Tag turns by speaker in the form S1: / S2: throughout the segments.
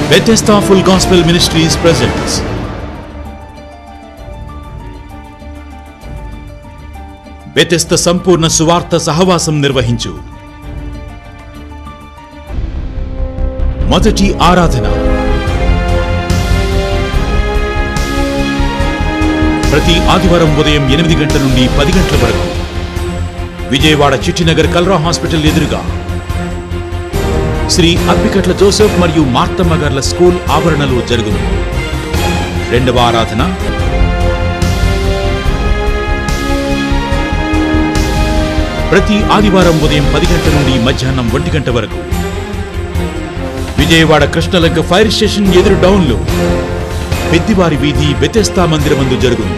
S1: Bethesda Full Gospel Ministries presents Bethesda సంపూర్ణ సువార్త సహవాసం నిర్వహించు మొదటి ఆరాధన ప్రతి ఆదివారం ఉదయం ఎనిమిది గంటల నుండి పది గంటల వరకు విజయవాడ చిట్టినగర్ కల్రా హాస్పిటల్ ఎదురుగా శ్రీ అప్పికట్ల జోసెఫ్ మరియు మార్తమ్మ గార్ల స్కూల్ ఆవరణలో జరుగును రెండవ ఆరాధన ప్రతి ఆదివారం ఉదయం పది గంటల నుండి మధ్యాహ్నం ఒంటి గంట వరకు విజయవాడ కృష్ణలంక ఫైర్ స్టేషన్ ఎదురు డౌన్లో పెద్దివారి వీధి బెతెస్తా మందిరమందు జరుగును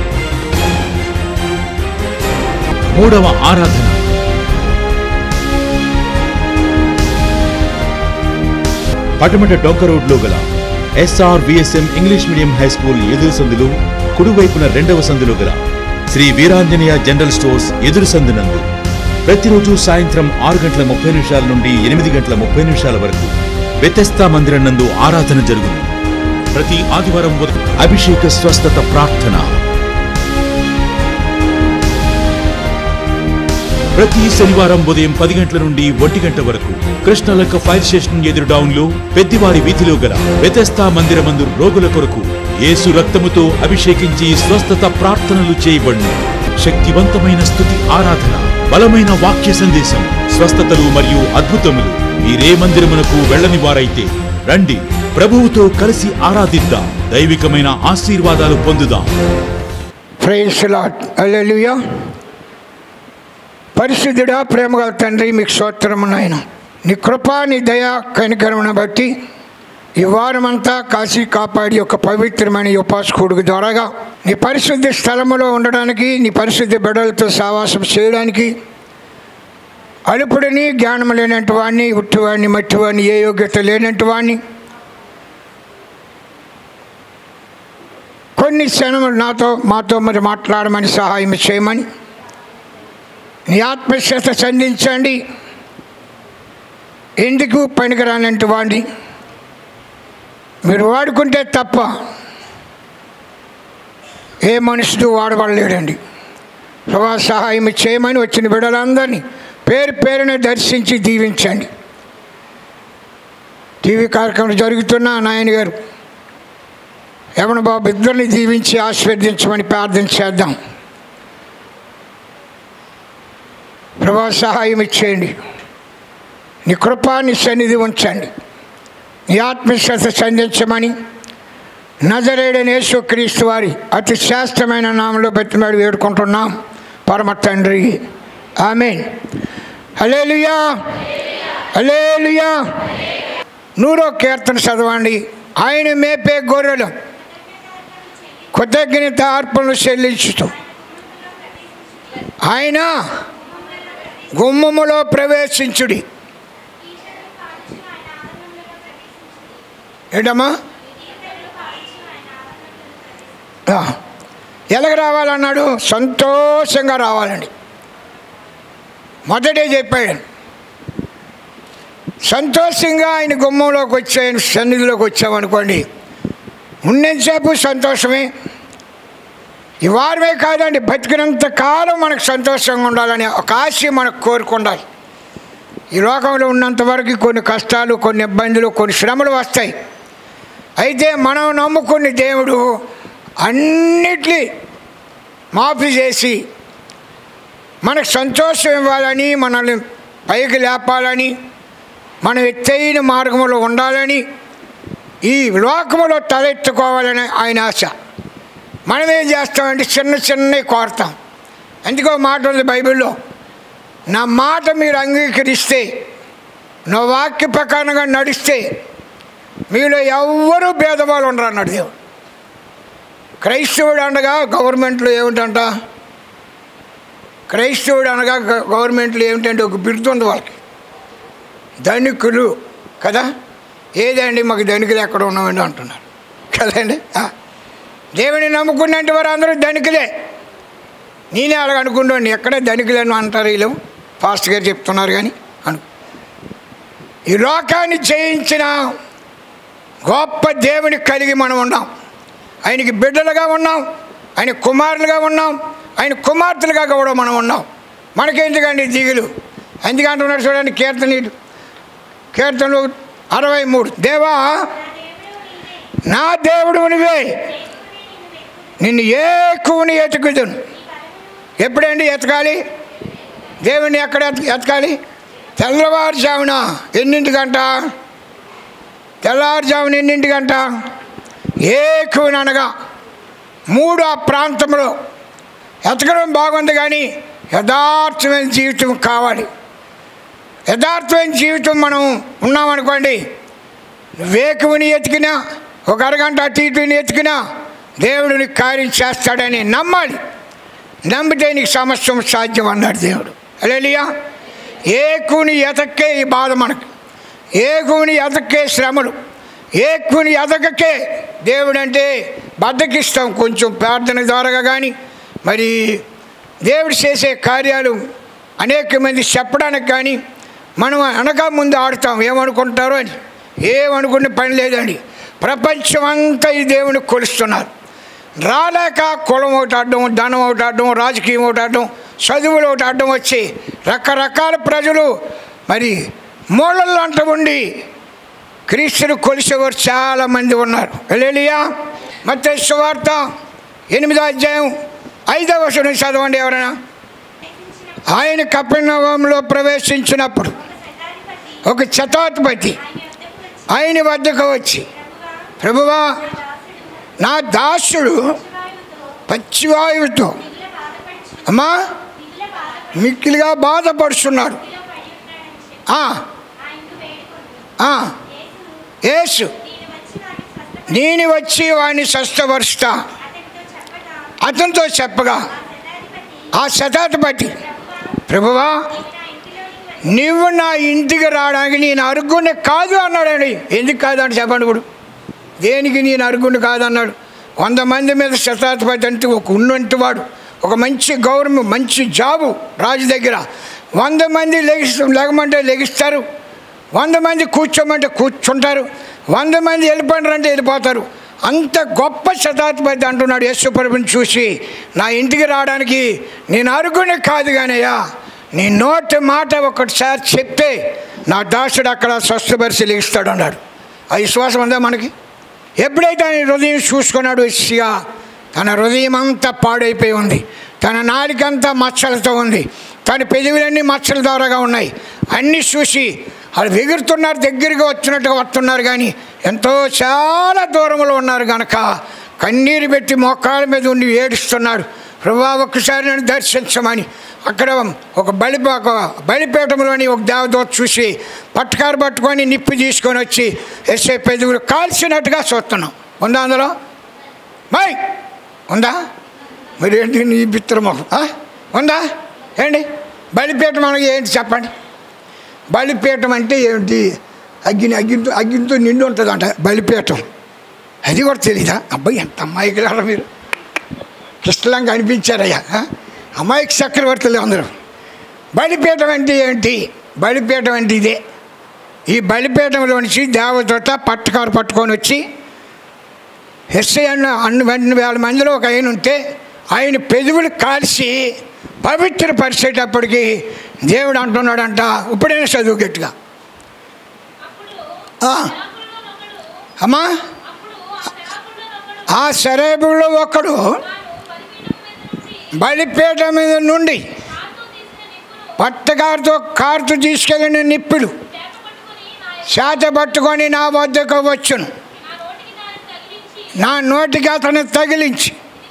S1: మూడవ ఆరాధన పటమట డొంక రోడ్లో గల SR VSM English medium high school ఎదురు సందులు కుడివైపున రెండవ సందులో గల శ్రీ వీరాంజనేయ జనరల్ స్టోర్స్ ఎదురు సందునందు ప్రతిరోజు సాయంత్రం ఆరు గంటల ముప్పై నిమిషాల నుండి ఎనిమిది గంటల ముప్పై నిమిషాల వరకు వ్యతస్థా మందిరం నందు ఆరాధన జరుగును ప్రతి ఆదివారం ఉదయం అభిషేక స్వస్థత ప్రార్థన ప్రతి శనివారం ఉదయం పది గంటల నుండి ఒంటి గంట వరకు కృష్ణలంక ఫైర్ స్టేషన్ ఎదురు డౌన్ లో పెద్దివారి వీధిలో గల వ్యతస్థా మందిరమందు రోగుల కొరకు యేసు రక్తముతో అభిషేకించి స్వస్థత ప్రార్థనలు చేయబడును శక్తివంతమైన స్థుతి ఆరాధన బలమైన వాక్య సందేశం స్వస్థతలు మరియు అద్భుతములు మీరే మందిరమునకు వెళ్ళని వారైతే రండి ప్రభువుతో కలిసి ఆరాధిద్దాం దైవికమైన ఆశీర్వాదాలు పొందుదాం
S2: ప్రైజ్ లాట్ అల్లెలుయా పరిశుద్ధుడా ప్రేమగల తండ్రి మీకు స్తోత్రము నాయన నీ కృప నీ దయ కనికరమును బట్టి ఈ వారమంతా కాశీ కాపాడి ఒక పవిత్రమైన ఈ ఉపాసకుడికి ద్వారాగా నీ పరిశుద్ధి స్థలములో ఉండడానికి నీ పరిశుద్ధి బిడ్డలతో సావాసం చేయడానికి అలుపుడిని జ్ఞానం లేనట్టు వాడిని ఉట్టివాడిని మట్టివాడిని ఏ యోగ్యత లేనట్టు వాడిని కొన్ని క్షణములు నాతో మాతో మరి మాట్లాడమని సహాయం చేయమని నీ ఆత్మశ్రత సంధించండి ఎందుకు పనికిరానంటి వాడిని మీరు వాడుకుంటే తప్ప ఏ మనుషుడు వాడబడలేడండి ప్రభా సహాయం చేయమని వచ్చిన బిడ్డలందరినీ పేరు పేరున దర్శించి దీవించండి టీవీ కార్యక్రమం జరుగుతున్న నాయన గారు యమన బాబు ఇద్దరిని దీవించి ఆశీర్వదించమని ప్రార్థన చేద్దాం ప్రభా సహాయం ఇచ్చేయండి నీ కృపా నీ సన్నిధి ఉంచండి నీ ఆత్మశ్రద్ధ సంధించమని నజరేడని యేసుక్రీస్తు వారి అతి శాస్త్రమైన నామంలో బతిమాడి వేడుకుంటున్నాం పరమ తండ్రి ఆమెన్ హలేలుయా హలేలుయా నూరో కీర్తన చదవండి ఆయన మేపే గొర్రెలు కృతజ్ఞత అర్పణలు చెల్లించుతూ ఆయన గుమ్మములో ప్రవేశించుడి ఏంటమ్మా ఆ, ఎలాగ రావాలన్నాడు సంతోషంగా రావాలండి మొదటే చెప్పాడు సంతోషంగా ఆయన గుమ్మంలోకి వచ్చి ఆయన సన్నిధిలోకి వచ్చామనుకోండి ఉన్నంతసేపు సంతోషమే ఈ వారమే కాదండి బతికినంత కాలం మనకు సంతోషంగా ఉండాలని ఒక ఆశ మనకు కోరుకుండాలి ఈ లోకంలో ఉన్నంత వరకు కొన్ని కష్టాలు కొన్ని ఇబ్బందులు కొన్ని శ్రమలు వస్తాయి అయితే మనం నమ్ముకున్న దేవుడు అన్నిటి మాఫీ చేసి మనకు సంతోషం ఇవ్వాలని మనల్ని పైకి లేపాలని మనం ఎత్తైన మార్గంలో ఉండాలని ఈ లోకములో తలెత్తుకోవాలని ఆయన ఆశ మనం ఏం చేస్తామంటే చిన్న చిన్నవి కోరుతాం ఎందుకో మాట ఉంది బైబిల్లో నా మాట మీరు అంగీకరిస్తే నా వాక్య ప్రకారంగా నడిస్తే మీలో ఎవ్వరూ భేదవాళ్ళు ఉండరు అన్నాడు దేవుడు క్రైస్తవుడు అనగా గవర్నమెంట్లో ఏమిటంట క్రైస్తవుడు అనగా గ- గవర్నమెంట్లో ఏమిటంటే ఒక బిరుదు ఉంది వాళ్ళకి ధనికులు కదా ఏదండి మాకు ధనికులు ఎక్కడ ఉన్నామండి అంటున్నారు కదండి ఆ. దేవుని నమ్ముకున్నట్టు వారు అందరూ ధనికులే నేనే అలాగ అనుకుంటాను ఎక్కడే ధనికులను అంటారు వీళ్ళు ఫాస్ట్ గారు చెప్తున్నారు కానీ అను ఈ లోకాన్ని జయించిన గొప్ప దేవుని కలిగి మనం ఉన్నాం ఆయనకి బిడ్డలుగా ఉన్నాం ఆయన కుమారులుగా ఉన్నాం ఆయన కుమార్తెలుగా కూడా మనం ఉన్నాం మనకెందుకండి దిగులు ఎందుకంటున్నాడు చూడండి కీర్తనీయుడు కీర్తనలు అరవై మూడు దేవా నా దేవుడు నువ్వే నిన్ను ఏకువని ఎతుకుదును ఎప్పుడండి ఎతకాలి దేవుని ఎక్కడ ఎత- ఎతకాలి తెల్లవారుజామున ఎన్నింటికంట తెల్లవారుజామున ఎన్నింటికంట ఏకువని అనగా మూడు ఆ ప్రాంతంలో ఎతకడం బాగుంది కానీ యథార్థమైన జీవితం కావాలి యథార్థమైన జీవితం మనం ఉన్నామనుకోండి వేకువని ఎతికినా ఒక అరగంట అటు ఇటుని ఎతికినా దేవుడిని కార్యం చేస్తాడని నమ్మాలి నమ్మితే నీకు సమస్తం సాధ్యం అన్నాడు దేవుడు అలేలియా ఏకుని ఎతక్కే ఈ బాధ మనకు ఏకుని ఎతక్కే శ్రమలు ఏకుని ఎతకకే దేవుడు అంటే బద్దకిస్తాం కొంచెం ప్రార్థన ద్వారా కానీ మరి దేవుడు చేసే కార్యాలు అనేక మంది చెప్పడానికి కానీ మనం అనక ముందు ఆడుతాం ఏమనుకుంటారో అని ఏమనుకునే పని లేదండి ప్రపంచం అంతా ఈ దేవుని కొలుస్తున్నారు రాలేక కులం ఒకటి ఆడడం ధనం ఒకటి ఆడడం రాజకీయం ఒకటి ఆడడం చదువులు ఒకటి ఆడడం వచ్చి రకరకాల ప్రజలు మరి మూలల్లో అంట ఉండి క్రీస్తుని కొలిసేవారు చాలామంది ఉన్నారు వెళ్ళియా మత సువార్త ఎనిమిదో అధ్యాయం ఐదవ వచనం చదవండి ఎవరైనా ఆయన కపినవంలో ప్రవేశించినప్పుడు ఒక శతాధిపతి ఆయన వద్దకు వచ్చి ప్రభువా నా దాసుడు పచ్చివాయువుతో అమ్మా మిక్కిలిగా బాధపడుతున్నాడు ఆ, ఆ, యేసు నేను వచ్చి వాడిని స్వస్థపరుస్తా అతనితో చెప్పగా ఆ శతాధిపతి ప్రభువా నువ్వు నా ఇంటికి రావడానికి నేను అరుగుండే కాదు అన్నాడండి ఎందుకు కాదు అని చెప్పండి ఇప్పుడు దేనికి నేను అరుగుండు కాదన్నాడు వంద మంది మీద శతాధిపతి అంటే ఒక ఉన్నంటి వాడు ఒక మంచి గౌరవం మంచి జాబు రాజు దగ్గర వంద మంది లెగిస్ లెగమంటే లెగిస్తారు వంద మంది కూర్చోమంటే కూర్చుంటారు వంద మంది వెళ్ళిపోయినారంటే వెళ్ళిపోతారు అంత గొప్ప శతాధిపతి అంటున్నాడు యేసుప్రభుని చూసి నా ఇంటికి రావడానికి నేను అరుగునే కాదు కానయ్యా నీ నోటి మాట ఒకటిసారి చెప్తే నా దాసుడు అక్కడ స్వస్థపరిచి లెగిస్తాడు అన్నాడు ఆ విశ్వాసం ఉందా మనకి ఎప్పుడైతే ఆయన హృదయం చూసుకున్నాడు ఎస్సియా తన హృదయం అంతా పాడైపోయి ఉంది తన నాలికంతా మచ్చలతో ఉంది తన పెదవులన్నీ మచ్చల ద్వారాగా ఉన్నాయి అన్నీ చూసి వాళ్ళు ఎగురుతున్నారు దగ్గరికి వచ్చినట్టుగా వస్తున్నారు కానీ ఎంతో చాలా దూరంలో ఉన్నారు కనుక కన్నీరు పెట్టి మోకాళ్ళ మీద ఉండి ఏడుస్తున్నాడు ప్రభా ఒక్కసారి నన్ను దర్శించమని అక్కడ ఒక బలి ఒక బలిపీఠంలోని ఒక దేవదూత చూసి పట్టుకారు పట్టుకొని నిప్పు తీసుకొని వచ్చి ఎస్ఐ పెదుగులు కాల్చినట్టుగా చూస్తున్నాం ఉందా అందులో మై ఉందా మరి ఏంటి నీ బిత్రమొహం ఆ? ఉందా ఏంటి బలిపీఠం మనకి ఏంటి చెప్పండి బలిపీఠం అంటే ఏమిటి అగ్గిని అగ్గితో అగ్గితో నిండి ఉంటుందంట బలిపీఠం అది కూడా తెలీదా అబ్బాయి ఎంత అమ్మాయికి మీరు కృష్ణలంగా అనిపించారయ్యా ఆ? అమ్మాయికి చక్రవర్తులు అందరూ బలిపీఠం అంటే ఏంటి బలిపీఠం అంటే ఇదే ఈ బలిపీఠంలో నుంచి దేవదూత పట్టుకారు పట్టుకొని వచ్చి ఎస్ఐ అన్న అన్ని అన్ని వేల మందిలో ఒక ఆయన ఉంటే ఆయన పెదవులు కాల్చి పవిత్ర పరిచేటప్పటికి దేవుడు అంటున్నాడంట ఇప్పుడైనా చదువు గట్టిగా ఆ, అమ్మా ఆ సరేబులో ఒకడు బలిపీఠం మీద నుండి పట్టకారుతో కారుతో తీసుకెళ్ళిన నిప్పులు చేత పట్టుకొని నా వద్దకు వచ్చును నా నోటికి అతను తగిలించి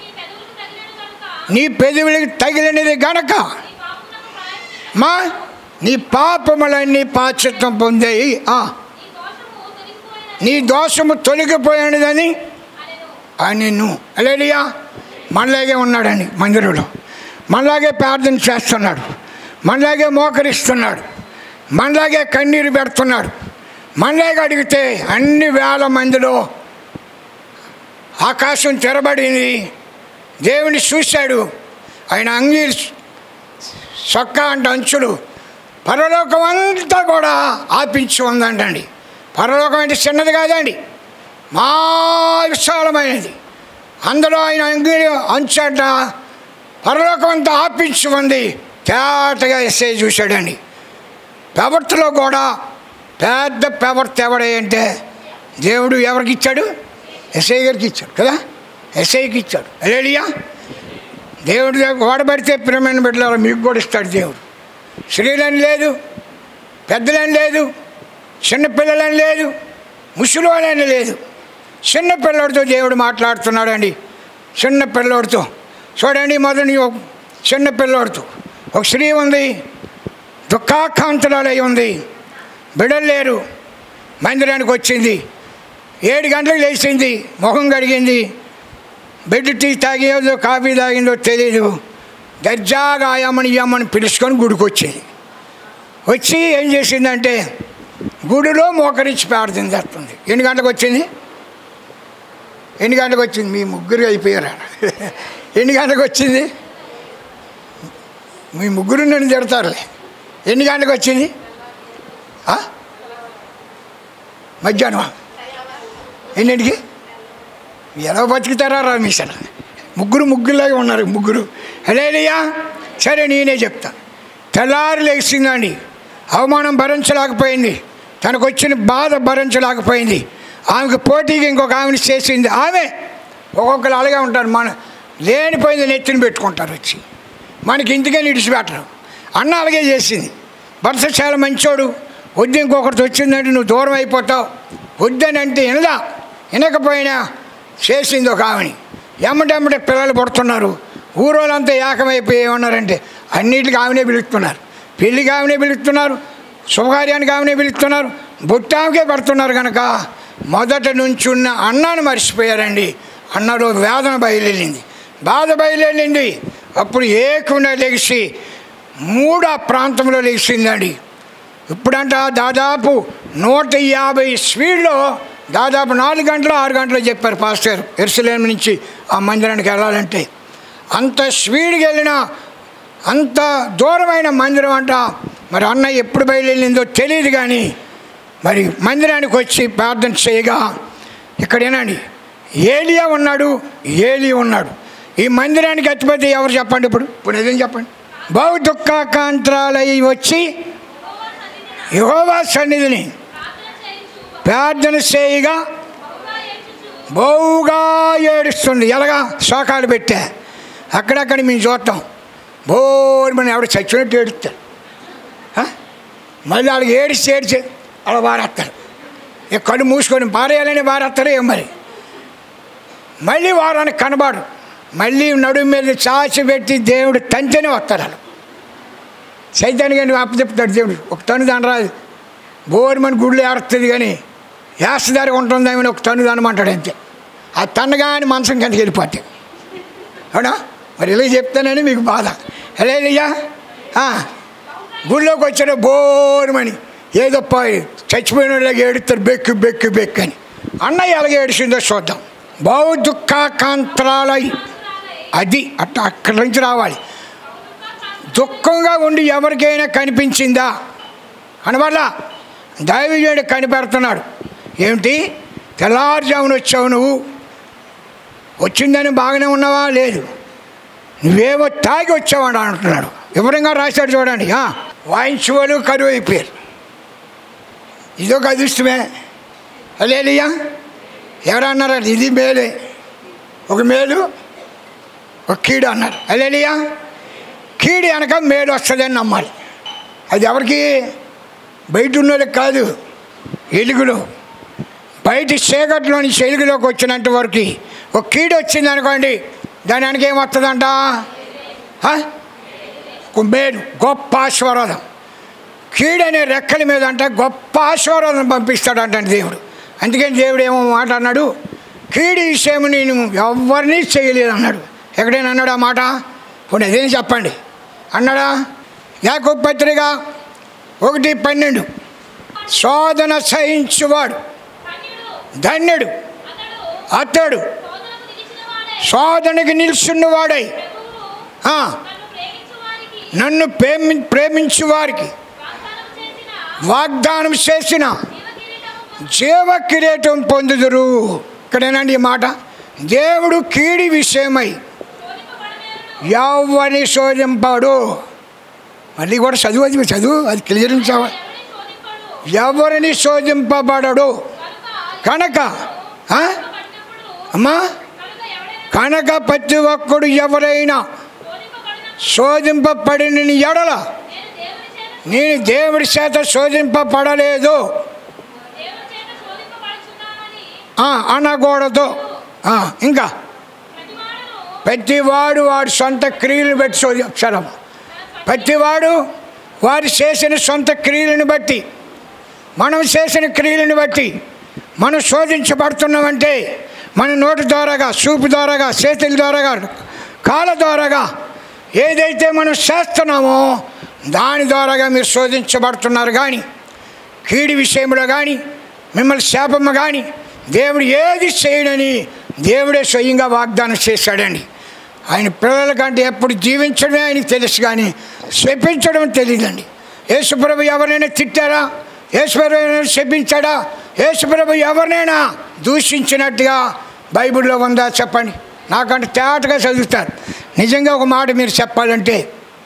S2: నీ పెదవులకి తగిలినది గనక మా నీ పాపములన్నీ పాశ్చిత్వం పొందాయి ఆ, నీ దోషము తొలగిపోయినదని అని నువ్వు అలేలియా మనలాగే ఉన్నాడండి మందిరంలో మనలాగే ప్రార్థన చేస్తున్నాడు మనలాగే మోకరిస్తున్నాడు మనలాగే కన్నీరు పెడుతున్నాడు మనలాగే అడిగితే అన్ని వేల మందిలో ఆకాశం తెరబడింది దేవుని చూశాడు ఆయన అంగీ సొక్క అంటే అంచులు పరలోకం అంతా కూడా ఆపించి ఉందంటండి పరలోకం అంటే చిన్నది కాదండి మా విశాలమైనది అందులో ఆయన అంగిరి అంచట పరలోకం అంతా ఆపించి ఉంది తేటగా ఎస్ఐ చూశాడండి పెవర్తలో కూడా పెద్ద పెవర్త్ ఎవడే అంటే దేవుడు ఎవరికి ఇచ్చాడు ఎస్ఐ గారికి ఇచ్చాడు కదా ఎస్ఐకి ఇచ్చాడు అలేలియా దేవుడు వాడబడితే ప్రేమైన బిడ్డలు మీకు కూడా ఇస్తాడు దేవుడు స్త్రీలని లేదు పెద్దలని లేదు చిన్నపిల్లలని లేదు ముసలివాళ్ళని లేదు చిన్న పిల్లోడితో దేవుడు మాట్లాడుతున్నాడండి చిన్న పిల్లోడితో చూడండి మొదటి ఒక చిన్న పిల్లోడితో ఒక స్త్రీ ఉంది దుఃఖాకాంతరాలై ఉంది బిడలు లేరు మందిరానికి వచ్చింది ఏడు గంటలకు లేచింది మొహం కడిగింది బెడ్ టీ తాగేదో కాఫీ తాగిందో తెలియదు దర్జాగా ఆయమ్మని ఇయ్యమ్మని పిలుచుకొని గుడికి వచ్చింది వచ్చి ఏం చేసిందంటే గుడిలో మోకరించి ప్రార్థన చేస్తుంది ఎన్ని గంటలకు వచ్చింది ఎన్ని గంటలకు వచ్చింది మీ ముగ్గురు అయిపోయారు ఎన్ని గంటలకు వచ్చింది మీ ముగ్గురు నన్ను తిడతారులే ఎన్ని గంటలకు వచ్చింది ఆ? మధ్యాహ్నం ఎన్నింటికి ఎలా బతుకుతారా రా మిషన్ ముగ్గురు ముగ్గురులాగా ఉన్నారు ముగ్గురు అలేలియా సరే నేనే చెప్తా తెల్లారి లేచిందండి అవమానం భరించలేకపోయింది తనకు వచ్చిన బాధ భరించలేకపోయింది ఆమెకు పోటీకి ఇంకొక ఆమెను చేసింది ఆమె ఒక్కొక్కరు అలాగే ఉంటారు మన లేనిపోయింది నెత్తిని పెట్టుకుంటారు వచ్చి మనకి ఇంటికే నిడిచిపెట్టరు అన్న అలాగే చేసింది భర్త చాలా మంచోడు వద్దు ఇంకొకటి వచ్చిందంటే నువ్వు దూరం అయిపోతావు వద్దని అంటే వినదా వినకపోయినా చేసింది ఒక ఆమెని ఎమ్మటెమ్మటే పిల్లలు పడుతున్నారు ఊరోళ్ళంతా ఏకమైపోయి ఏమన్నారంటే అన్నిటికి ఆమెనే పిలుస్తున్నారు పెళ్ళికి ఆమెనే పిలుస్తున్నారు శుభకార్యానికి ఆమెనే పిలుస్తున్నారు బుట్టామకే పెడుతున్నారు కనుక మొదట నుంచి ఉన్న అన్నాను మర్చిపోయారండి అన్నలో వేదన బయలుదేరింది బాధ బయలుదేరింది అప్పుడు ఏకుండా లెగిసి మూడు ఆ ప్రాంతంలో లెగిసిందండి ఇప్పుడంట దాదాపు నూట యాభై స్పీడ్లో దాదాపు నాలుగు గంటలు ఆరు గంటలు చెప్పారు పాస్టర్ ఎరుసలేం నుంచి ఆ మందిరానికి వెళ్ళాలంటే అంత స్పీడ్కి వెళ్ళినా అంత దూరమైన మందిరం అంట మరి అన్న ఎప్పుడు బయలుదేరిందో తెలియదు కానీ మరి మందిరానికి వచ్చి ప్రార్థన చేయగా ఇక్కడ ఏనండి ఏలియా ఉన్నాడు ఏలి ఉన్నాడు ఈ మందిరానికి అతిపతి ఎవరు చెప్పండి ఇప్పుడు ఇప్పుడు నిజం చెప్పండి బహు దుఃఖాకాంతరాలై వచ్చి యహోవా సన్నిధిని ప్రార్థన చేయగా బహుగా ఏడుస్తుంది ఎలాగా శోకాలు పెట్టా అక్కడక్కడ మేము చూస్తాం బోరు మనం ఎవడు చచ్చినట్టు ఏడుస్తాడు ఆ? మళ్ళీ వాళ్ళకి ఏడిచి ఏడిచి అలా బారేస్తారు ఇక కళ్ళు మూసుకొని బారేయాలని బారేస్తారు ఏం మరి మళ్ళీ వారానికి కనబాడు మళ్ళీ నడుము మీద చాచి పెట్టి దేవుడు తంతేనే వస్తారు వాళ్ళు సైతానికి కానీ అప్పచెప్తాడు దేవుడు ఒక తను దాని రాదు బోరుమని గుళ్ళు ఏడుస్తుంది కానీ వేస్తదారి ఉంటుందేమని ఒక తను అనమంటాడు అంతే ఆ తన్నగాని మనసం కిందకి వెళ్ళిపోతే అవునా మరి ఇలా చెప్తానని మీకు బాధ ఎలాయ్యా గుళ్ళోకి వచ్చాడు బోరుమని ఏదో పోయి చచ్చిపోయిన వాళ్ళకి ఏడుస్తారు బెక్కు బెక్కు బెక్కు అని అన్నయ్య ఎలాగ ఏడిసిందో చూద్దాం బహు దుఃఖాకాంతరాలై అది అట్ట అక్కడి నుంచి రావాలి దుఃఖంగా ఉండి ఎవరికైనా కనిపించిందా అనవల్ల దైవజనుడు కనిపెడుతున్నాడు ఏమిటి తెల్లారుజామున వచ్చావు నువ్వు వచ్చిందని బాగానే ఉన్నావా లేదు నువ్వేమో తాగి వచ్చావని అంటున్నాడు వివరంగా రాశాడు చూడండి ఆ, వాయించువలు కరువు అయిపోయారు ఇదొక అదృష్టమే అలేలియా ఎవరన్నారా ఇది మేలే ఒక మేలు ఒక కీడు అన్నారు అలేలియా కీడు వెనక మేలు వస్తుందని నమ్మాలి అది ఎవరికి బయట ఉన్నోళ్ళకి కాదు ఎలుగులో బయట చీకట్లోని చెలుగులోకి వచ్చినంత వరకు ఒక కీడు వచ్చింది అనుకోండి దాని వెనక ఏమొస్తుందంట ఆ? ఒక మేలు గొప్ప ఆశీర్వాదం కీడు అనే రెక్కల మీద అంటే గొప్ప ఆశీర్వాదం పంపిస్తాడంట దేవుడు అందుకని దేవుడు ఏమో మాట అన్నాడు కీడు విషయం నేను ఎవరిని చేయలేదు అన్నాడు ఎక్కడైనా అన్నాడు ఆ మాట పోనీ అదేం చెప్పండి అన్నాడా యాకూబ్ పత్రిక ఒకటి పన్నెండు శోధన సహించువాడు ధన్యుడు అతడు శోధనకి నిలుచున్నవాడై ఆ, నన్ను ప్రేమి ప్రేమించు వారికి వాగ్దానం చేసిన జీవ కిరీటం పొందుదురు ఇక్కడేనండి ఈ మాట దేవుడు కీడి విషయమై ఎవరిని శోధింపాడు మళ్ళీ కూడా చదువు అది చదువు అది క్లియరించావా ఎవరిని శోధింపబడడు కనుక ఆ? అమ్మా కనుక ప్రతి ఒక్కడు ఎవరైనా శోధింపబడిన ఎడల నేను దేవుడి చేత శోధింపబడలేదు ఆ, అనకూడదు ఆ, ఇంకా ప్రతివాడు వాడి సొంత క్రియలు బట్టి శోధి అక్షరం ప్రతివాడు వారు చేసిన సొంత క్రియలను బట్టి మనం చేసిన క్రియలను బట్టి మనం శోధించబడుతున్నామంటే మన నోటి ద్వారాగా చూపు ద్వారాగా చేతుల ద్వారాగా కాళ్ళ ద్వారాగా ఏదైతే మనం చేస్తున్నామో దాని ద్వారాగా మీరు శోధించబడుతున్నారు కానీ కీడి విషయంలో కానీ మిమ్మల్ని శాపము కానీ దేవుడు ఏది చేయడని దేవుడే స్వయంగా వాగ్దానం చేశాడండి ఆయన పిల్లల కంటే ఎప్పుడు జీవించడమే ఆయనకి తెలుసు కానీ శపించడం తెలియదండి యేసుప్రభు ఎవరైనా తిట్టారా యేసుప్రభు ఎవరైనా శపించాడా యేసుప్రభు ఎవరినైనా దూషించినట్టుగా బైబిల్లో ఉందా చెప్పండి నాకంటే తేటగా చదువుతారు నిజంగా ఒక మాట మీరు చెప్పాలంటే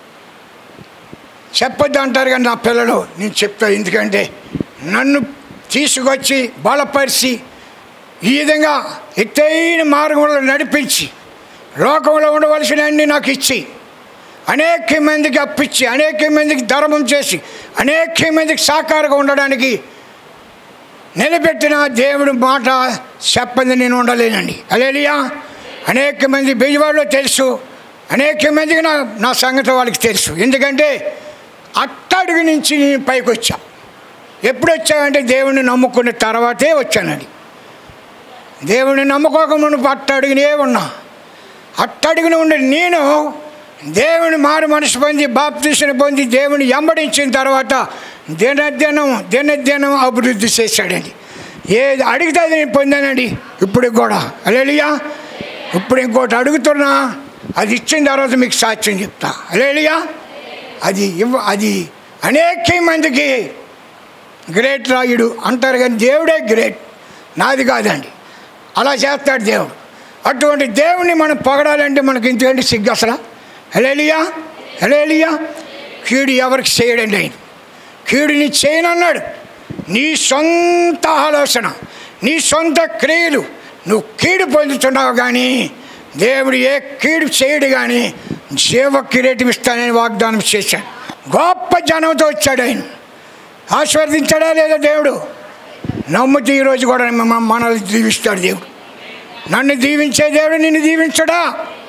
S2: చెప్పొద్దు అంటారు కానీ నా పిల్లలు నేను చెప్తా ఎందుకంటే నన్ను తీసుకొచ్చి బలపరిచి ఈ విధంగా ఎత్తైన మార్గంలో నడిపించి లోకంలో ఉండవలసిన అన్ని నాకు ఇచ్చి అనేక మందికి అప్పిచ్చి అనేక మందికి ధర్మం చేసి అనేక మందికి సాకారంగా ఉండడానికి నిలబెట్టిన దేవుడి మాట చెప్పంది నేను ఉండలేనండి అలేలియా అనేక మంది బెజవాడలో తెలుసు అనేక మందికి నా నా సంగతి వాళ్ళకి తెలుసు ఎందుకంటే అట్టడుగు నుంచి నేను పైకి వచ్చా ఎప్పుడు వచ్చావంటే దేవుడిని నమ్ముకున్న తర్వాతే వచ్చానండి దేవుడిని నమ్ముకోకముందు అట్టడుగునే ఉన్నా అట్టడుగున ఉండే నేను దేవుని మారు మనసు పొంది బాప్తీసుని పొంది దేవుని ఎంబడించిన తర్వాత దినదినం దినదినం అభివృద్ధి చేశాడండి ఏది అడిగితే అది నేను పొందానండి ఇప్పుడు కూడా అలేలియా ఇప్పుడు ఇంకోటి అడుగుతున్నా అది ఇచ్చిన తర్వాత మీకు సాక్ష్యం చెప్తా అలేలియా అది ఇవ్వ అది అనేక మందికి గ్రేట్ రాయుడు అంటారు కానీ దేవుడే గ్రేట్ నాది కాదండి అలా చేస్తాడు దేవుడు అటువంటి దేవుణ్ణి మనం పొగడాలంటే మనకి ఇంతకంటే సిగ్గు అసలు హలేలియా హలేలియా కీడు ఎవరికి చేయడండి ఆయన కీడుని చేయనన్నాడు నీ సొంత ఆలోచన నీ సొంత క్రియలు నువ్వు కీడు పొందుతున్నావు కానీ దేవుడు ఏ కీడు చేయడు కానీ జీవ కిరీటం ఇస్తానని వాగ్దానం చేశాడు గొప్ప జనంతో వచ్చాడు ఆయన ఆశీర్వదించాడా లేదా దేవుడు నమ్ముతూ ఈరోజు కూడా మన- మనల్ని దీవిస్తాడు దేవుడు నన్ను దీవించే దేవుడు నిన్ను దీవించడా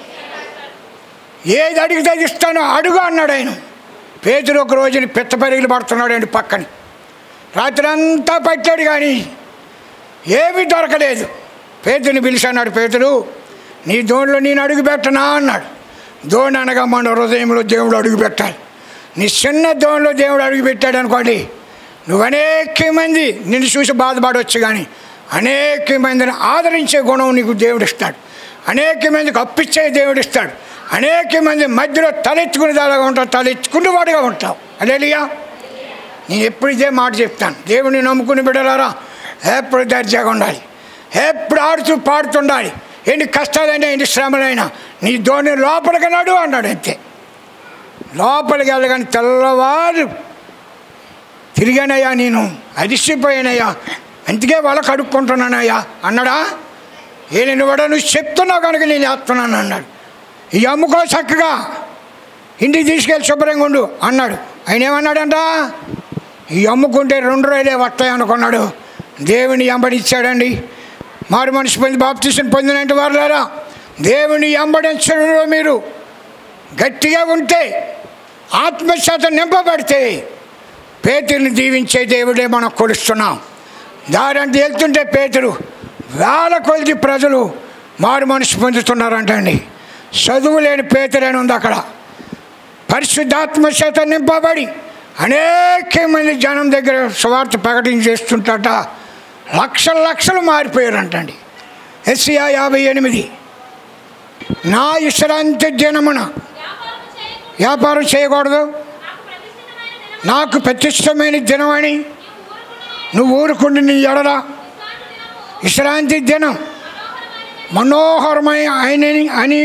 S2: ఏది అడిగితే అది ఇస్తానో అడుగు అన్నాడు ఆయన పేతురు ఒక రోజుని పిత్త పరిగిలు పడుతున్నాడు అండి పక్కన రాత్రి అంతా పట్టాడు కానీ ఏమీ దొరకలేదు పేతుని పిలిచి అన్నాడు పేతురు నీ దోణిలో నేను అడుగు పెట్టనా అన్నాడు దోణి అనగా మన హృదయంలో దేవుడు అడుగు పెట్టాలి నీ చిన్న దోణిలో దేవుడు అడుగు పెట్టాడు అనుకోండి నువ్వు అనేక మంది నిన్ను చూసి బాధపడవచ్చు కానీ అనేక మందిని ఆదరించే గుణం నీకు దేవుడు ఇస్తాడు అనేక మందికి అప్పిచ్చే దేవుడు ఇస్తాడు అనేక మంది మధ్యలో తలెత్తుకునేదాగా ఉంటావు తలెత్తుకునేవాడుగా ఉంటావు అదేలియా నేను ఎప్పుడు ఇదే మాట చెప్తాను దేవుని నమ్ముకుని బిడ్డలారా ఎప్పుడు దర్జాగా ఉండాలి ఎప్పుడు ఆడుతూ పాడుతుండాలి ఎన్ని కష్టాలైనా ఎన్ని శ్రమలైనా నీ ధోని లోపలికి నడు అన్నాడు అంతే లోపలికి వెళ్ళగానే తెల్లవారు తిరిగానయ్యా నేను అరిసిపోయానయ్యా అందుకే వాళ్ళ కడుక్కుంటున్నానయ్యా అన్నాడా ఏ నేను కూడా నువ్వు చెప్తున్నావు కనుక నేను వేస్తున్నాను అన్నాడు ఈ అమ్ముకో చక్కగా ఇంటికి తీసుకెళ్ళి శుభ్రంగా ఉండు అన్నాడు ఆయన ఏమన్నాడంట ఈ అమ్ముకుంటే రెండు రోజులే వస్తాయి అనుకున్నాడు దేవుని ఎంబడిచ్చాడండి మారు మనిషి పొంది బాప్తీసుని పొందినట్టు వారులారా దేవుని ఎంబడించడంలో మీరు గట్టిగా ఉంటే ఆత్మశాత నింపబడితే పేతుని దీవించే దేవుడే మనం కొలుస్తున్నాం దారంటే వెళ్తుంటే పేతురు వేల కొలిది ప్రజలు మారు మనిషి పొందుతున్నారంటండి చదువు లేని పేతురని ఉంది అక్కడ పరిశుద్ధాత్మ చేత నింపబడి అనేక మంది జనం దగ్గర స్వార్థ ప్రకటన చేస్తుంటట లక్షల లక్షలు మారిపోయారంటండి ఎస్సియా యాభై ఎనిమిది నా విశ్రాంతి దినమున వ్యాపారం చేయకూడదు నాకు ప్రతిష్టమైన దినమని నువ్వు ఊరుకుండి నీ ఎడల విశ్రాంతి దినం మనోహరమైన ఆయనని అని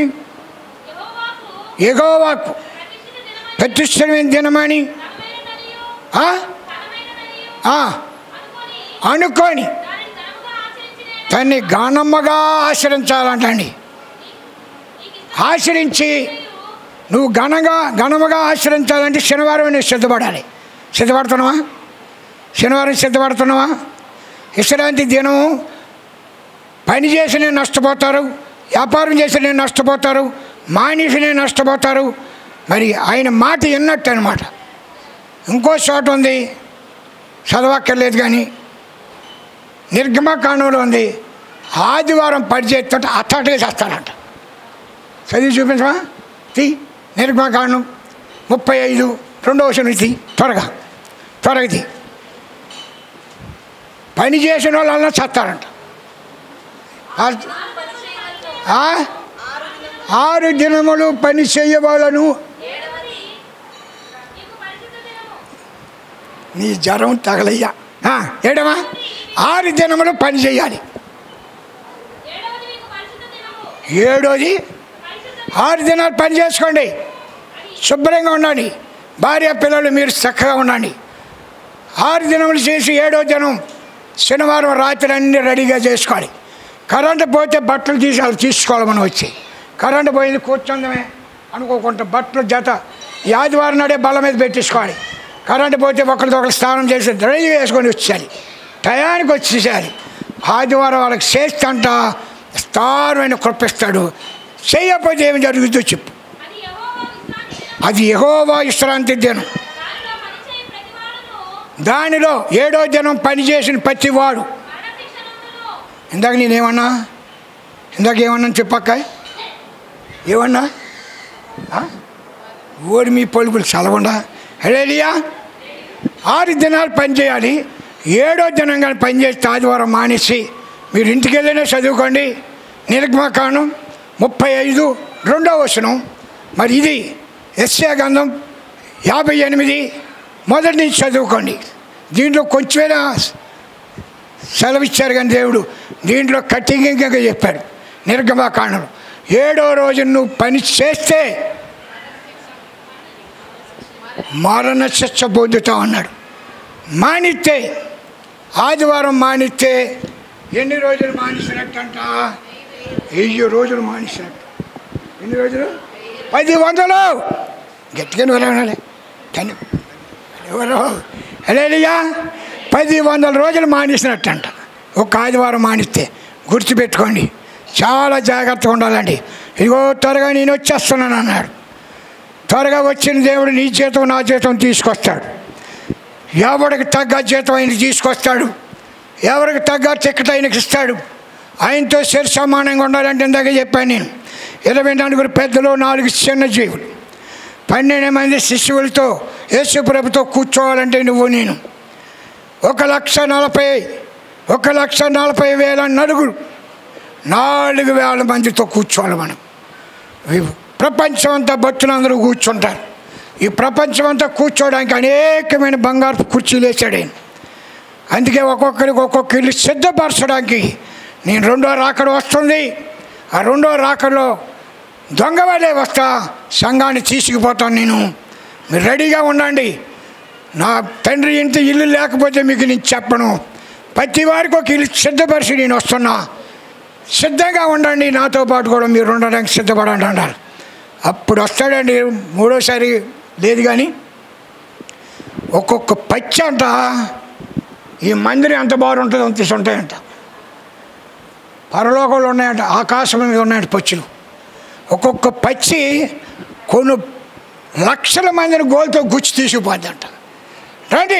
S2: ఎగోవాకు ప్రతిష్టమైన దినమని ఆ? ఆ, అనుకొని తన్ని గానమ్మగా ఆశ్రయించాలంటండి ఆశ్రయించి నువ్వు ఘనంగా ఘనముగా ఆశ్రయించాలంటే శనివారం నువ్వు సిద్ధపడాలి సిద్ధపడుతున్నావా శనివారం సిద్ధపడుతున్నావా విశ్రాంతి దినము పని చేసి నేను నష్టపోతారు వ్యాపారం చేసి నేను నష్టపోతారు మానేసి నేను నష్టపోతారు మరి ఆయన మాట విన్నట్టు అనమాట ఇంకో చోట ఉంది చదవక్కర్లేదు కానీ నిర్గమకాండంలో ఉంది ఆదివారం పని చేస్తుంటే అత్తటే చేస్తారంట చదివి చూపించమా తీ నిర్గమకాండం ముప్పై ఐదు రెండవ వచనం తీ త్వరగా త్వరగా తీ పని చేసిన వాళ్ళన్నా చేస్తారంట ఆ- ఆ? ఆరు దినములు పని చేయవాళ్ళను నీ జ్వరం తగలయ్యా ఆ, ఏడమా ఆరు దినములు పని చేయాలి ఏడోది ఆరు దినాలు పని చేసుకోండి శుభ్రంగా ఉండండి భార్య పిల్లలు మీరు చక్కగా ఉండండి ఆరు దినములు చేసి ఏడో దినం శనివారం రాత్రి అన్ని రెడీగా చేసుకోవాలి కరెంటు పోతే బట్టలు తీసి అవి తీసుకోవాలి మనం వచ్చి కరెంటు పోయింది కూర్చుందమే అనుకోకుండా బట్టలు జత ఈ ఆదివారం నాడే బల్ల మీద పెట్టేసుకోవాలి కరెంటు పోతే ఒకరితో ఒకరు స్నానం చేసి రెడీ వేసుకొని వచ్చేయాలి టయానికి వచ్చేసేయాలి ఆదివారం వాళ్ళకి చేస్తంట స్థానమైన కృపిస్తాడు చేయకపోతే ఏమి జరుగుతుందో చెప్పు అది యెహోవా విశ్రాంతి దినం దానిలో ఏడో దినం పనిచేసిన ప్రతివాడు ఇందాక నేనేమన్నా ఇందాక ఏమన్నా చెప్పక్క ఏమన్నా ఆ? ఓడి మీ పలుకులు చదవకుండా హెలేలియా ఆరు దినాలు పని చేయాలి ఏడో దినం కానీ పని చేస్తే ఆదివారం మానేసి మీరు ఇంటికి వెళ్ళినా చదువుకోండి నిర్గమకాండం ముప్పై ఐదు రెండో వచనం మరి ఇది ఎస్ఏ గంధం యాభై ఎనిమిది మొదటి నుంచి చదువుకోండి దీంట్లో కొంచెమైనా సెలవిచ్చారు కానీ దేవుడు దీంట్లో కఠినంగా చెప్పాడు నిర్గమాకాండం ఏడో రోజు నువ్వు పని చేస్తే మరణ శిక్ష పొందుతావు అన్నాడు మానిస్తే ఆదివారం మానిస్తే ఎన్ని రోజులు మానేసినట్టంట వెయ్యి రోజులు మానేసినట్టు ఎన్ని రోజులు పది వందలు గట్టిగా వెళ్ళాలి కానీ ఎవరు హలేలియా పది వందల రోజులు మానేసినట్టంట ఒక ఆదివారం మానిస్తే గుర్తుపెట్టుకోండి చాలా జాగ్రత్తగా ఉండాలండి ఇదిగో త్వరగా నేను వచ్చేస్తున్నాను అన్నాడు త్వరగా వచ్చిన దేవుడు నీ జీతం నా జీతం తీసుకొస్తాడు ఎవరికి తగ్గ జీతం ఆయన తీసుకొస్తాడు ఎవరికి తగ్గ టికెట్ ఆయనకి ఇస్తాడు ఆయనతో సరి సమానంగా ఉండాలంటే ఇందాక చెప్పాను నేను ఇరవై నలుగురు పెద్దలు నాలుగు చిన్న జీవులు పన్నెండు మంది శిష్యులతో యేసుప్రభుతో కూర్చోవాలంటే నువ్వు నేను ఒక లక్ష నలభై ఒక లక్ష నలభై వేల నలుగురు నాలుగు వేల మందితో కూర్చోవాలి మనం వి- ప్రపంచం అంతా భక్తులందరూ కూర్చుంటారు ఈ ప్రపంచం అంతా కూర్చోవడానికి అనేకమైన బంగారు కుర్చీలు వేసాడు ఆయన అందుకే ఒక్కొక్కరికి ఒక్కొక్క ఇల్లు సిద్ధపరచడానికి నేను రెండో రాకడ వస్తుంది ఆ రెండో రాకడలో దొంగ వాళ్ళే వస్తా సంఘాన్ని తీసుకుపోతాను నేను మీరు రెడీగా ఉండండి నా తండ్రి ఇంటి ఇల్లు లేకపోతే మీకు నేను చెప్పను ప్రతి వారికి ఒక ఇల్లు సిద్ధపరిచి నేను వస్తున్నా సిద్ధంగా ఉండండి నాతో పాటు కూడా మీరు ఉండడానికి సిద్ధపడండి అన్నారు అప్పుడు వస్తాడండి మూడోసారి లేదు కానీ ఒక్కొక్క పచ్చి అంట ఈ మందిరం ఎంత బాగుంటుందో అంత ఉంటాయంట పరలోకంలో ఉన్నాయంట ఆకాశం మీద ఉన్నాయంట పచ్చులు ఒక్కొక్క పచ్చి కొన్ని లక్షల మందిని గోల్తో గుచ్చి తీసుకుపోద్దంట రండి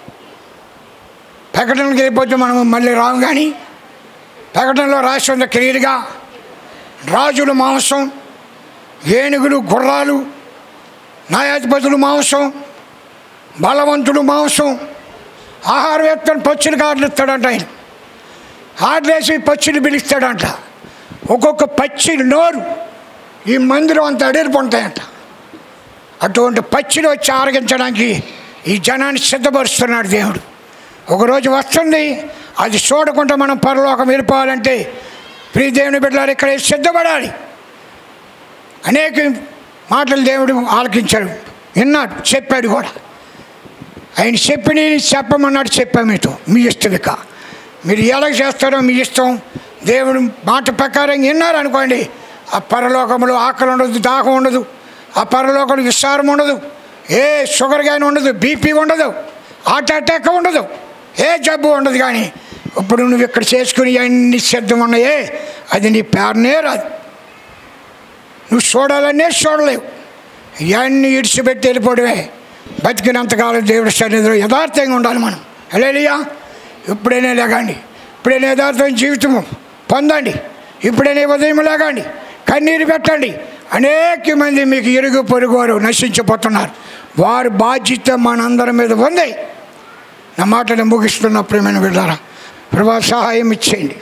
S2: ప్రకటనకి వెళ్ళిపోతే మనం మళ్ళీ రాము కానీ ప్రకటనలో రాసి ఉంది క్లియర్గా రాజుల మాంసం ఏనుగులు గుర్రాలు న్యాయాధిపతులు మాంసం బలవంతుడు మాంసం ఆహారం ఎత్తని పచ్చులకు ఆర్డర్ ఇస్తాడంట ఆయన ఆర్డర్ వేసి పచ్చులు పిలుస్తాడంట ఒక్కొక్క పచ్చి నోరు ఈ మందిరం అంత అడేర్పు ఉంటాయంట అటువంటి పచ్చిని వచ్చి ఆరగించడానికి ఈ జనాన్ని సిద్ధపరుస్తున్నాడు దేవుడు ఒకరోజు వస్తుంది అది చూడకుండా మనం పరలోకం వెళ్ళిపోవాలంటే ప్రియ దేవుని బిడ్డలారు ఇక్కడ సిద్ధపడాలి అనేక మాటలు దేవుడు ఆలకించాడు విన్నాడు చెప్పాడు కూడా ఆయన చెప్పిన చెప్పమన్నాడు చెప్పాము మీతో మీ ఇష్టం ఇక మీరు ఎలా చేస్తారో మీ ఇష్టం దేవుడు మాట ప్రకారం విన్నారు అనుకోండి ఆ పరలోకంలో ఆకలి ఉండదు దాహం ఉండదు ఆ పరలోకంలో విస్తారం ఉండదు ఏ షుగర్ కానీ ఉండదు బీపీ ఉండదు హార్ట్ అటాక్ ఉండదు ఏ జబ్బు ఉండదు కానీ ఇప్పుడు నువ్వు ఇక్కడ చేసుకుని అన్ని సిద్ధం ఉన్నాయే అది నీ పేరునే రాదు నువ్వు చూడాలనే చూడలేవు ఇవన్నీ ఇడిచిపెట్టి వెళ్ళిపోవడమే బతికినంతకాలం దేవుడి సన్నిధిలో యథార్థంగా ఉండాలి మనం అలేలియా ఇప్పుడైనా లేకండి ఇప్పుడైనా యథార్థమైన జీవితము పొందండి ఇప్పుడైనా ఉదయం లేకండి కన్నీరు పెట్టండి అనేక మంది మీకు ఇరుగు పొరుగు వారు నశించిపోతున్నారు వారి బాధ్యత మనందరి మీద ఉంది నా మాటలు ముగిస్తున్న ప్రేమైన వెళ్ళారా ప్రభా సహాయం ఇచ్చేయండి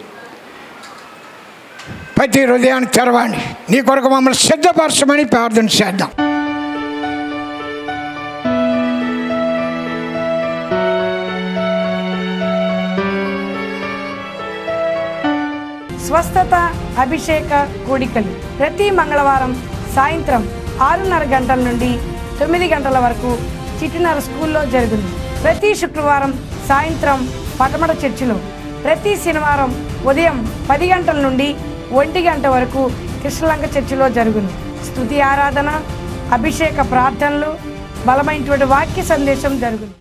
S2: ప్రతి హృదయాన్ని తెరవండి నీ కొరకు మమ్మల్ని సిద్ధపరచమని ప్రార్థన చేద్దాం
S3: స్వస్థత అభిషేక కూడికలు ప్రతి మంగళవారం సాయంత్రం ఆరున్నర గంటల నుండి తొమ్మిది గంటల వరకు చిట్టినర స్కూల్లో జరుగును ప్రతి శుక్రవారం సాయంత్రం పటమట చర్చిలో ప్రతి శనివారం ఉదయం పది గంటల నుండి ఒంటి గంట వరకు కృష్ణలంక చర్చిలో జరుగును స్తుతి ఆరాధన అభిషేక ప్రార్థనలు బలమైనటువంటి వాక్య సందేశం జరుగును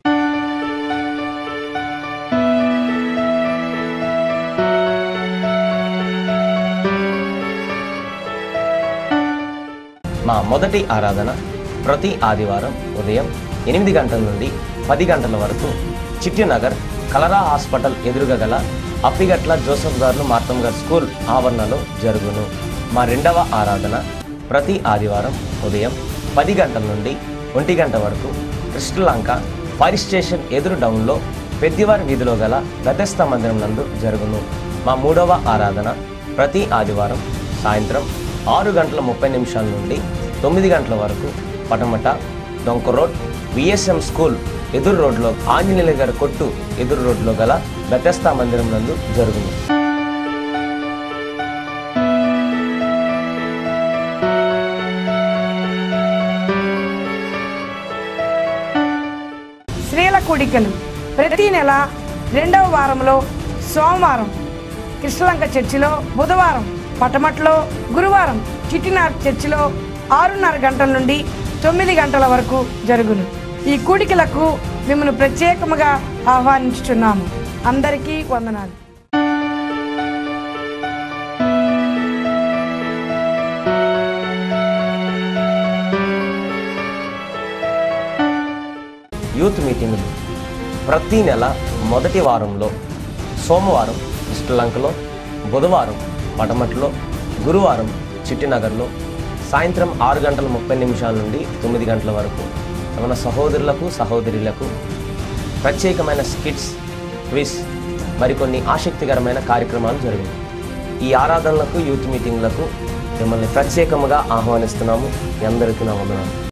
S4: మా మొదటి ఆరాధన ప్రతి ఆదివారం ఉదయం ఎనిమిది గంటల నుండి పది గంటల వరకు చిట్టినగర్ కలరా హాస్పిటల్ ఎదురుగా గల అప్పిగట్ల జోసఫ్ గారు మార్తమ్ గారు స్కూల్ ఆవరణలో జరుగును మా రెండవ ఆరాధన ప్రతి ఆదివారం ఉదయం పది గంటల నుండి ఒంటి గంట వరకు కృష్ణలంక ఫైర్ స్టేషన్ ఎదురు డౌన్లో పెద్దివారి వీధిలో గల గతస్థ మందిరం నందు జరుగును మా మూడవ ఆరాధన ప్రతి ఆదివారం సాయంత్రం ఆరు గంటల ముప్పై నిమిషాల నుండి తొమ్మిది గంటల వరకు పటమట డొంక రోడ్ విఎస్ఎం స్కూల్ ఎదురు రోడ్లో ఆంజనేయుల గారి కొట్టు ఎదురు రోడ్లో గల బెతస్తా మందిరం నందు జరుగును
S3: స్త్రీల కూడికలు ప్రతి నెల రెండవ వారంలో సోమవారం కృష్ణలంక చర్చిలో బుధవారం పటమట్లో గురువారం చిట్టినార్ చర్చిలో ఆరున్నర గంటల నుండి తొమ్మిది గంటల వరకు జరుగును ఈ కూడికలకు మిమ్మల్ని ప్రత్యేకముగా ఆహ్వానించుచున్నాము అందరికీ వందనాలు
S4: యూత్ మీటింగులు ప్రతి నెల మొదటి వారంలో సోమవారం శ్రీలంకలో బుధవారం పటమట్లో గురువారం చిట్టినగర్లో సాయంత్రం ఆరు గంటల ముప్పై నిమిషాల నుండి తొమ్మిది గంటల వరకు మన సహోదరులకు సహోదరులకు ప్రత్యేకమైన స్కిట్స్ క్విజ్ మరికొన్ని ఆసక్తికరమైన కార్యక్రమాలు జరిగాయి ఈ ఆరాధనలకు యూత్ మీటింగ్లకు మిమ్మల్ని ప్రత్యేకముగా ఆహ్వానిస్తున్నాము మీ అందరికీ నా వందనాలు